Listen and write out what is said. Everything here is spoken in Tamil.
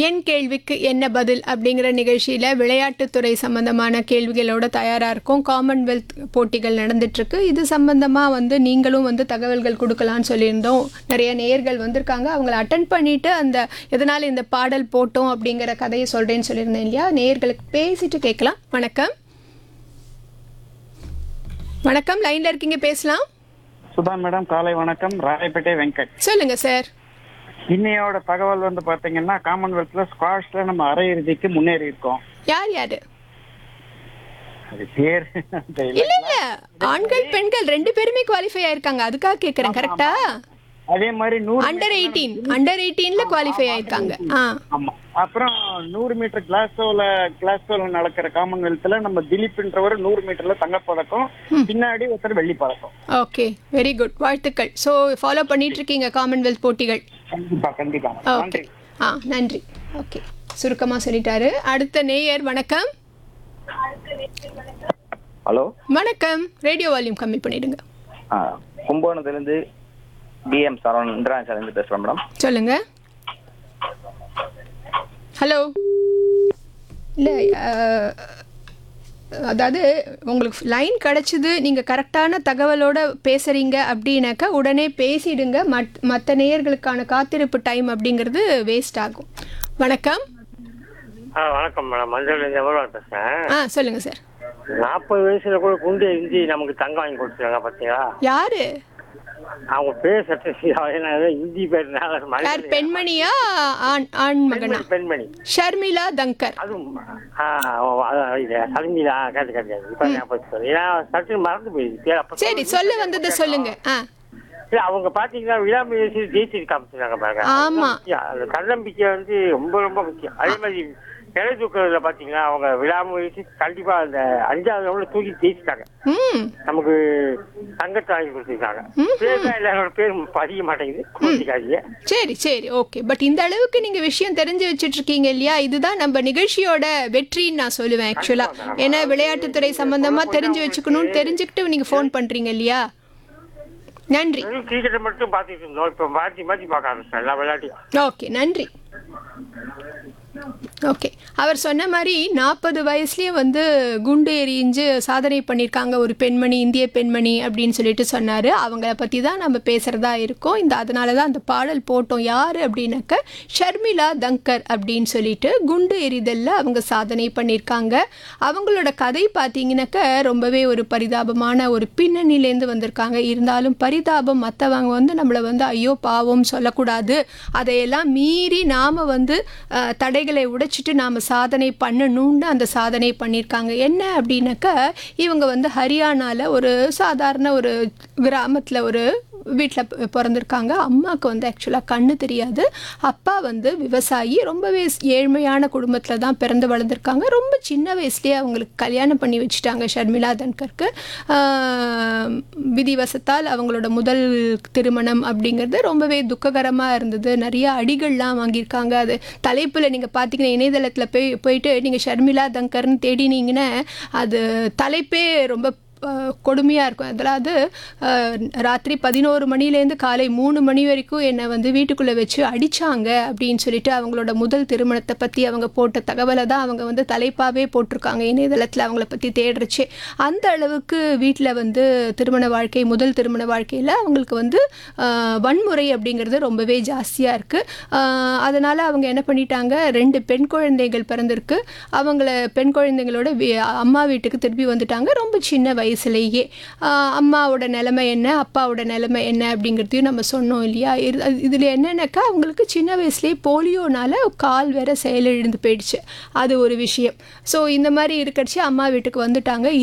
என் கேள்விக்கு என்ன பதில் அப்படிங்கிற நிகழ்ச்சியில் விளையாட்டுத்துறை சம்பந்தமான கேள்விகளோட தயாராக இருக்கும் காமன்வெல்த் போட்டிகள் நடந்துட்டுருக்கு இது சம்பந்தமாக வந்து நீங்களும் வந்து தகவல்கள் கொடுக்கலான்னு சொல்லியிருந்தோம் நிறைய நேயர்கள் வந்திருக்காங்க அவங்கள அட்டன் பண்ணிவிட்டு அந்த எதனால் இந்த பாடல் போட்டோம் அப்படிங்கிற கதையை சொல்கிறேன்னு சொல்லியிருந்தேன் இல்லையா நேயர்களுக்கு பேசிட்டு கேட்கலாம் வணக்கம் வணக்கம் லைனில் இருக்கீங்க பேசலாம் சுதா மேடம் காலை வணக்கம் ராயப்பேட்டை வெங்கட் சொல்லுங்கள் சார் இன்னையோட தகவல் வந்து பாத்தீங்கன்னா காமன்வெல்த்ல ஸ்குவாஷ்ல நம்ம அரையிறுதிக்கு முன்னேறி இருக்கோம் யார் யார் அது பேர் தெரியல. இல்ல இல்ல ஆண்கள் பெண்கள் ரெண்டு பேருமே குவாலிஃபை ஆயிருக்காங்க அதுக்காக கேக்குறேன் கரெக்டா அதே மாதிரி நூறு அண்டர் எயிட்டீன் அண்டர் எயிட்டீன்ல குவாலிஃபை ஆயிருக்காங்க ஆ ஆமா அப்புறம் நூறு மீட்டர் கிளாஸோல கிளாஸோல நடக்கிற காமன்வெல்த்ல நம்ம திலீப்ன்றவர் நூறு மீட்டர்ல தங்கப்பதக்கம் பின்னாடி ஒருத்தர் வெள்ளி பதக்கம் ஓகே வெரி குட் வாழ்த்துக்கள் ஸோ ஃபாலோ பண்ணிட்டு இருக்கீங்க காமன்வெல்த் போட்டிகள் கண்டிப்பா கண்டிப்பா ஓகே நன்றி ஆ நன்றி ஓகே சுருக்கமாக சொல்லிட்டாரு அடுத்த நேயர் வணக்கம் ஹலோ வணக்கம் ரேடியோ வால்யூம் கம்மி பண்ணிடுங்க ஆ கும்பகோணத்துலேருந்து பிஎம் சரவணன் இந்திராஜாலேருந்து பேசுகிறேன் மேடம் சொல்லுங்க ஹலோ இல்லை அதாவது உங்களுக்கு லைன் கிடச்சிது நீங்கள் கரெக்டான தகவலோட பேசுகிறீங்க அப்படின்னாக்கா உடனே பேசிடுங்க மட் மற்ற நேயர்களுக்கான காத்திருப்பு டைம் அப்படிங்கிறது வேஸ்ட் ஆகும் வணக்கம் ஆ வணக்கம் மேடம் மஞ்சள் எவ்வளோ பேசுகிறேன் ஆ சொல்லுங்கள் சார் நாற்பது வயசுல கூட குண்டு இந்தி நமக்கு தங்கம் வாங்கி கொடுத்துருக்காங்க பார்த்தீங்களா யாரு அவங்க பேர் சட்டை இந்தி பேர்னால யார் மனிதன் பெண்மணியா ஆண் ஆண் மகனா பெண்மணி ஷர்மிளா தங்கர் அதுவும் ஆ அதான் இது சலுமிலா கேட்டு கேட்டு இப்போ ஞாபகம் சொல்லு. ஏன்னா சட்டு மறந்து போயிடுது பேர் அப்போ சரி சொல்ல வந்ததை சொல்லுங்க ஆ இல்ல அவங்க பாத்தீங்கன்னா விழாமை வயசு ஜெயிச்சு காமிச்சிருக்காங்க பாருங்க ஆமா. முக்கியம். அந்த தன்னம்பிக்கை வந்து ரொம்ப ரொம்ப முக்கியம் அதே மாதிரி கிளை தூக்குறதுல பாத்தீங்கன்னா அவங்க விழாமை வயசு கண்டிப்பா அந்த அஞ்சாவது ரவுண்ட்ல தூக்கி ஜெயிச்சிட்டாங்க ம் நமக்கு தங்கத்தை வாங்கி கொடுத்துருக்காங்க பேர் தான் எல்லாரோட பேர் பதிய மாட்டேங்குது கொடுத்துக்காதீங்க சரி சரி ஓகே பட் இந்த அளவுக்கு நீங்க விஷயம் தெரிஞ்சு வச்சுட்டு இருக்கீங்க இல்லையா இதுதான் நம்ம நிகழ்ச்சியோட வெற்றின்னு நான் சொல்லுவேன் ஆக்சுவலா ஏன்னா விளையாட்டுத்துறை சம்பந்தமா தெரிஞ்சு வச்சுக்கணும்னு தெரிஞ்சுக்கிட்டு நீங்க ஃபோன் பண்றீங்க இல்லையா நன்றி கிரிக்கெட்டை மட்டும் பார்த்துட்டு இருந்தோம் இப்போ மாற்றி மாற்றி பார்க்க ஆரம்பிச்சோம் எல்லா விளையாட்டையும் ஓகே நன்றி ஓகே அவர் சொன்ன மாதிரி நாற்பது வயசுலேயே வந்து குண்டு எறிஞ்சு சாதனை பண்ணியிருக்காங்க ஒரு பெண்மணி இந்திய பெண்மணி அப்படின்னு சொல்லிட்டு சொன்னார் அவங்கள பற்றி தான் நம்ம பேசுகிறதா இருக்கோம் இந்த அதனால தான் அந்த பாடல் போட்டோம் யார் அப்படின்னாக்க ஷர்மிளா தங்கர் அப்படின்னு சொல்லிட்டு குண்டு எறிதலில் அவங்க சாதனை பண்ணியிருக்காங்க அவங்களோட கதை பார்த்தீங்கன்னாக்க ரொம்பவே ஒரு பரிதாபமான ஒரு பின்னணியிலேருந்து வந்திருக்காங்க இருந்தாலும் பரிதாபம் மற்றவங்க வந்து நம்மளை வந்து ஐயோ பாவம் சொல்லக்கூடாது அதையெல்லாம் மீறி நாம் வந்து அஹ், தடைகளை உடைச்சிட்டு நாம் சாதனை பண்ணணும்னு அந்த சாதனை பண்ணியிருக்காங்க என்ன அப்படின்னாக்கா இவங்க வந்து ஹரியானாவில் ஒரு சாதாரண ஒரு கிராமத்தில் ஒரு வீட்டில் பிறந்திருக்காங்க அம்மாவுக்கு வந்து ஆக்சுவலாக கண்ணு தெரியாது அப்பா வந்து விவசாயி ரொம்பவே ஏழ்மையான குடும்பத்தில் தான் பிறந்து வளர்ந்துருக்காங்க ரொம்ப சின்ன வயசுலேயே அவங்களுக்கு கல்யாணம் பண்ணி வச்சுட்டாங்க ஷர்மிளா தன்கருக்கு ஆஹ், விதிவசத்தால் அவங்களோட முதல் திருமணம் அப்படிங்கிறது ரொம்பவே துக்ககரமாக இருந்தது நிறைய அடிகள்லாம் வாங்கியிருக்காங்க அது தலைப்பில் நீங்கள் பார்த்தீங்கன்னா இணையதளத்தில் போய் போயிட்டு நீங்கள் ஷர்மிளா தங்கர்னு தேடினீங்கன்னா அது தலைப்பே ரொம்ப கொடுமையாக இருக்கும் அதாவது அஹ், ராத்திரி பதினோரு மணிலேருந்து காலை மூணு மணி வரைக்கும் என்னை வந்து வீட்டுக்குள்ளே வச்சு அடித்தாங்க அப்படின்னு சொல்லிட்டு அவங்களோட முதல் திருமணத்தை பற்றி அவங்க போட்ட தகவலை தான் அவங்க வந்து தலைப்பாகவே போட்டிருக்காங்க இணையதளத்தில் அவங்கள பற்றி தேடுறச்சு அந்த அளவுக்கு வீட்டில் வந்து திருமண வாழ்க்கை முதல் திருமண வாழ்க்கையில் அவங்களுக்கு வந்து அஹ், வன்முறை அப்படிங்கிறது ரொம்பவே ஜாஸ்தியாக இருக்குது அதனால் அவங்க என்ன பண்ணிட்டாங்க ரெண்டு பெண் குழந்தைகள் பிறந்திருக்கு அவங்கள பெண் குழந்தைங்களோட வி- அம்மா வீட்டுக்கு திருப்பி வந்துட்டாங்க ரொம்ப சின்ன வயசுலேயே ஆஹ் அம்மாவோட நிலைமை என்ன அப்பாவோட நிலைமை என்ன அப்படிங்கிறதையும் நம்ம சொன்னோம் இல்லையா இதில் என்னென்னாக்கா அவங்களுக்கு சின்ன வயசுலேயே போலியோனால கால் வேற செயலிழந்து போயிடுச்சு அது ஒரு விஷயம் ஸோ இந்த மாதிரி இருக்கடிச்சு அம்மா வீட்டுக்கு வந்துட்டாங்க